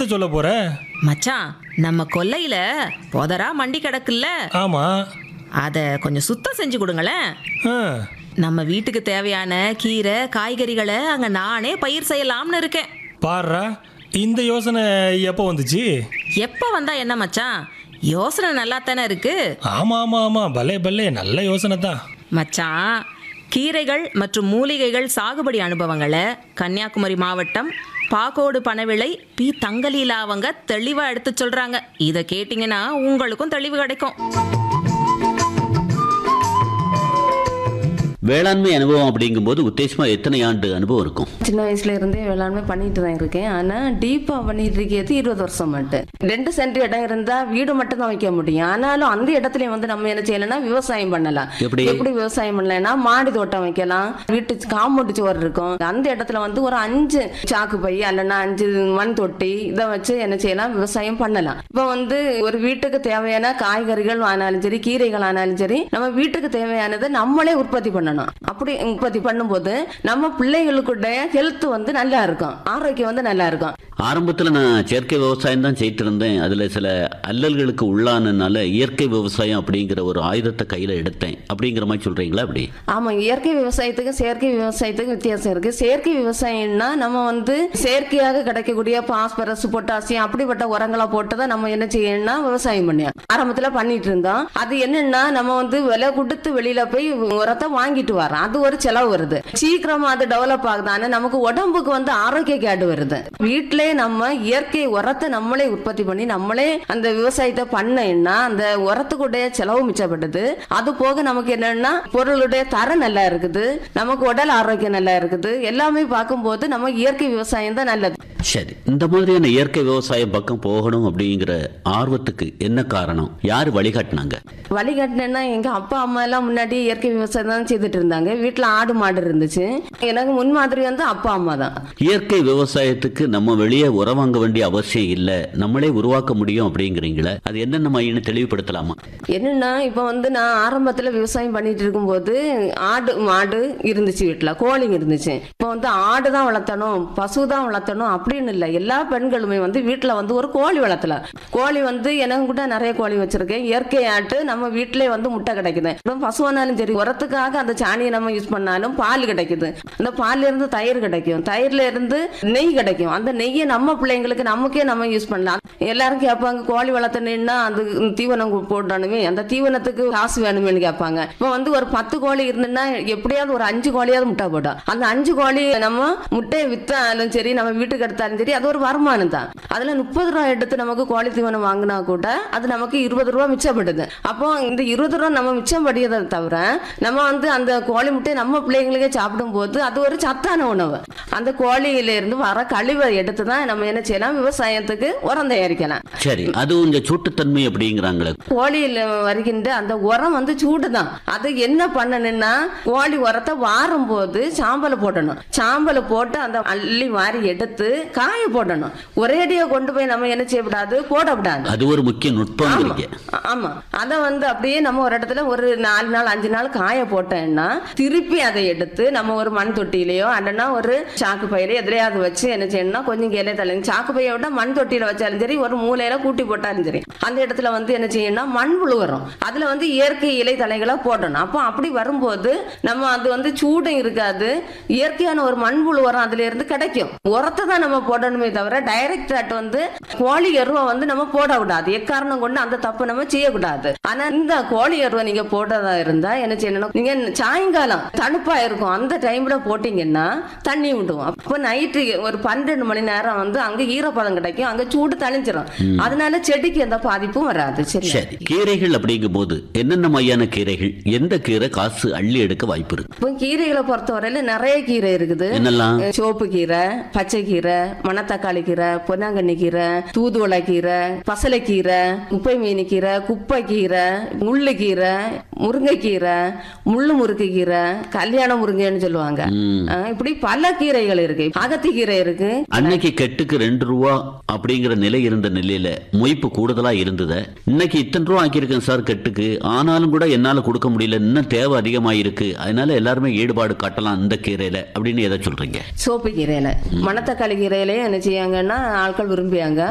என்னத்த சொல்ல போற மச்சான் நம்ம கொல்லையில புதரா மண்டி கிடக்குல்ல ஆமா அதை கொஞ்சம் சுத்தம் செஞ்சு கொடுங்களேன் ஆ, நம்ம வீட்டுக்கு தேவையான கீரை காய்கறிகளை அங்க நானே பயிர் செய்யலாம்னு இருக்கேன் பாருடா இந்த யோசனை எப்போ வந்துச்சு எப்ப வந்தா என்ன மச்சான் யோசனை நல்லா தானே இருக்கு ஆமா ஆமா ஆமா பலே பலே நல்ல யோசனை தான் மச்சான் கீரைகள் மற்றும் மூலிகைகள் சாகுபடி அனுபவங்களை கன்னியாகுமரி மாவட்டம் பாக்கோடு பனவிளை பி தங்கலீலா அவங்க தெளிவா எடுத்து சொல்றாங்க இதை கேட்டிங்கன்னா உங்களுக்கும் தெளிவு கிடைக்கும் வேளாண்மை அனுபவம் அப்படிங்கும்போது உத்தேசமா எத்தனை ஆண்டு அனுபவம் இருக்கும் சின்ன வயசுல இருந்தே வேளாண்மை பண்ணிட்டு தான் இருக்கேன் ஆனா டீப்பா பண்ணிட்டு இருக்கிறது இருபது வருஷம் மட்டும் ரெண்டு சென்ட் இடம் இருந்தா வீடு மட்டும் தான் வைக்க முடியும் ஆனாலும் அந்த இடத்துலயும் வந்து நம்ம என்ன செய்யலாம்னா விவசாயம் பண்ணலாம் எப்படி? எப்படி விவசாயம் பண்ணலாம்னா மாடி தோட்டம் வைக்கலாம் வீட்டு காம்பவுண்ட் சுவர் இருக்கும் அந்த இடத்துல வந்து ஒரு அஞ்சு சாக்கு பை அல்லனா அஞ்சு மண் தொட்டி இதை வச்சு என்ன செய்யலாம் விவசாயம் பண்ணலாம் இப்போ வந்து ஒரு வீட்டுக்கு தேவையான காய்கறிகள் ஆனாலும் சரி கீரைகள் ஆனாலும் சரி நம்ம வீட்டுக்கு தேவையானதை நம்மளே உற்பத்தி பண்ணணும் அப்படி உற்பத்தி பண்ணும்போது நம்ம பிள்ளைகளுக்குடைய ஹெல்த் வந்து நல்லா இருக்கும் ஆரோக்கியம் வந்து நல்லா இருக்கும் ஆரம்பத்துல நான் செயற்கை விவசாயம் தான் செய்துட்டு இருந்தேன் அதுல சில அல்லல்களுக்கு உள்ளானனால இயற்கை விவசாயம் அப்படிங்கிற ஒரு ஆயுதத்தை கையில எடுத்தேன் அப்படிங்கிற மாதிரி சொல்றீங்களா அப்படி ஆமா இயற்கை விவசாயத்துக்கும் செயற்கை விவசாயத்துக்கும் வித்தியாசம் இருக்கு செயற்கை விவசாயம்னா நம்ம வந்து செயற்கையாக கிடைக்கக்கூடிய பாஸ்பரஸ் பொட்டாசியம் அப்படிப்பட்ட உரங்களை போட்டு தான் நம்ம என்ன செய்யணும்னா விவசாயம் பண்ணியோம் ஆரம்பத்துல பண்ணிட்டு இருந்தோம் அது என்னன்னா நம்ம வந்து விலை கொடுத்து வெளியில போய் உரத்தை வாங்கிட்டு வரோம் அது ஒரு செலவு வருது சீக்கிரமா அது டெவலப் ஆகுது ஆனா நமக்கு உடம்புக்கு வந்து ஆரோக்கிய கேடு வருது வீட்டிலே நம்ம இயற்கை உரத்தை நம்மளே உற்பத்தி பண்ணி நம்மளே அந்த விவசாயத்தை பண்ணேன்னா அந்த உரத்துக்குடைய செலவு மிச்சப்படுது அது போக நமக்கு என்னன்னா பொருளுடைய தரம் நல்லா இருக்குது நமக்கு உடல் ஆரோக்கியம் நல்லா இருக்குது எல்லாமே பார்க்கும்போது நம்ம இயற்கை விவசாயம் தான் நல்லது சரி இந்த மாதிரியான இயற்கை விவசாயம் பக்கம் போகணும் அப்படிங்கிற ஆர்வத்துக்கு என்ன காரணம் யார் வழிகாட்டினாங்க வழிகாட்டினேன்னா எங்க அப்பா அம்மா எல்லாம் முன்னாடி இயற்கை விவசாயம் தான் செய்துட்டு இருந்தாங்க வீட்டுல ஆடு மாடு இருந்துச்சு எனக்கு முன்மாதிரி வந்து அப்பா அம்மா தான் இயற்கை விவசாயத்துக்கு நம்ம வெளியே உரம் வாங்க வேண்டிய அவசியம் இல்லை நம்மளே உருவாக்க முடியும் அப்படிங்கிறீங்களே அது என்னென்ன மையன்னு தெளிவுபடுத்தலாமா என்னன்னா இப்போ வந்து நான் ஆரம்பத்துல விவசாயம் பண்ணிட்டு இருக்கும்போது ஆடு மாடு இருந்துச்சு வீட்டுல கோழிங்க இருந்துச்சு இப்போ வந்து ஆடு தான் வளர்த்தணும் பசு தான் வளர்த்தணும் அப்படின்னு இல்லை எல்லா பெண்களுமே வந்து வீட்டுல வந்து ஒரு கோழி வளர்த்தலாம் கோழி வந்து எனக்கு கூட நிறைய கோழி வச்சிருக்கேன் இயற்கை ஆட்டு நம்ம வீட்டிலே வந்து முட்டை கிடைக்குது இப்போ பசுவானாலும் சரி உரத்துக்காக அந்த சாணியை நம்ம யூஸ் பண்ணாலும் பால் கிடைக்குது அந்த பால்ல இருந்து தயிர் கிடைக்கும் தயிர்ல இருந்து நெய் கிடைக்கும் அந்த நெய்யை நம்ம பிள்ளைங்களுக்கு நமக்கே நம்ம யூஸ் பண்ணலாம் எல்லாரும் கேட்பாங்க கோழி வளர்த்தணுன்னா அது தீவனம் கு- போடணுமே அந்த தீவனத்துக்கு காசு வேணுமேனு கேட்பாங்க இப்போ வந்து ஒரு பத்து கோழி இருந்துன்னா எப்படியாவது ஒரு அஞ்சு கோழியாவது முட்டை போடும் அந்த அஞ்சு கோழி நம்ம முட்டையை வித்தாலும் சரி நம்ம வீட்டுக்கு எடுத்தாலும் சரி அது ஒரு வருமானம் தான் அதுல முப்பது ரூபா எடுத்து நமக்கு கோழி தீவனம் வாங்கினா கூட அது நமக்கு இருபது ரூபா மிச்சப்படுது அப்போ இந்த இருபது ரூபா நம்ம மிச்சம் படியதை தவிர நம்ம வந்து அந்த கோழி முட்டையை நம்ம பிள்ளைங்களுக்கே சாப்பிடும் போது அது ஒரு சத்தான உணவு அந்த கோழியில இருந்து வர கழிவை எடுத்து தான் நம்ம என்ன செய்யலாம் விவசாயத்துக்கு உரம் தயாரிக்கலாம் சரி அது கொஞ்சம் சூட்டுத்தன்மை அப்படிங்கிறாங்களே கோழியில வருகின்ற அந்த உரம் வந்து சூடு தான் அது என்ன பண்ணணும்னா கோழி உரத்தை வாரும் போது சாம்பலை போடணும் சாம்பலை போட்டு அந்த அள்ளி வாரி எடுத்து காய போடணும் ஒரேடியா கொண்டு போய் நம்ம என்ன செய்யக்கூடாது போடக்கூடாது அது ஒரு முக்கிய நுட்பங்கிறீங்க ஆ- ஆமா அத வந்து அப்படியே நம்ம ஒரு இடத்துல ஒரு நாலு நாள் அஞ்சு நாள் காய போட்டோம்னா திருப்பி அதை எடுத்து நம்ம ஒரு மண் தொட்டியிலயோ அல்லனா ஒரு சாக்கு பையில எதுலயாவது வச்சு என்ன செய்யணும்னா கொஞ்சம் கீழே தள்ளி சாக்கு பையை விட மண் தொட்டியில வச்சாலும் சரி ஒரு மூலையில கூட்டி போட்டாலும் சரி அந்த இடத்துல வந்து என்ன செய்யணும்னா மண் புழு வரும் அதுல வந்து இயற்கை இலை தலைகளை போடணும் அப்போ அப்படி வரும்போது நம்ம அது வந்து சூடும் இருக்காது இயற்கையான ஒரு மண்புழு உரம் அதுல இருந்து கிடைக்கும் உரத்தை தான் நம்ம போடணுமே தவிர டைரக்ட் ஆட் வந்து கோழி எருவை வந்து நம்ம போடக்கூடாது எக்காரணம் கொண்டு அந்த தப்பு நம்ம செய்யக்கூடாது ஆனா இந்த கோழி எருவை நீங்க போட்டதா இருந்தா என்ன செய்யணும் நீங்க சாயங்காலம் தணுப்பா இருக்கும் அந்த டைம்ல போட்டீங்கன்னா தண்ணி விடுவோம் அப்போ நைட்டு ஒரு பன்னெண்டு மணி நேரம் வந்து அங்க ஈரப்பதம் கிடைக்கும் அங்க சூடு தணிஞ்சிரும் அதனால செடிக்கு எந்த பாதிப்பும் வராது சரி சரி கீரைகள் அப்படிங்கும் போது என்னென்ன மையான கீரைகள் எந்த கீரை காசு அள்ளி எடுக்க வாய்ப்பு இருக்கு இப்போ கீரைகளை பொறுத்தவரையில நிறைய கீரை இருக்குது என்னெல்லாம் சிவப்பு கீரை பச்சை கீரை மணத்தக்காளி கீரை பொன்னாங்கண்ணி கீரை தூதுவளை கீரை பசலைக்கீரை குப்பை மீனி கீரை குப்பை கீரை முள்ளு கீரை முருங்கைக்கீரை முள்ளு முறுக்கு கீரை கல்யாண முருங்கைன்னு சொல்லுவாங்க ம். ஆ, இப்படி பல கீரைகள் இருக்கு அகத்தி கீரை இருக்கு அன்னைக்கு கெட்டுக்கு ரெண்டு ரூபா அப்படிங்கிற நிலை இருந்த நிலையில மொய்ப்பு கூடுதலா இருந்தது இன்னைக்கு இத்தனை ரூபா ஆக்கியிருக்கேன் சார் கெட்டுக்கு ஆனாலும் கூட என்னால கொடுக்க முடியல இன்னும் தேவை அதிகமா இருக்கு அதனால எல்லாருமே ஈடுபாடு காட்டலாம் இந்த கீரையில அப்படின்னு எதை சொல்றீங்க சோப்பு கீரையில மணத்தக்காளி கீரையிலேயே என்ன செய்யாங்கன்னா ஆட்கள் விரும்பியாங்க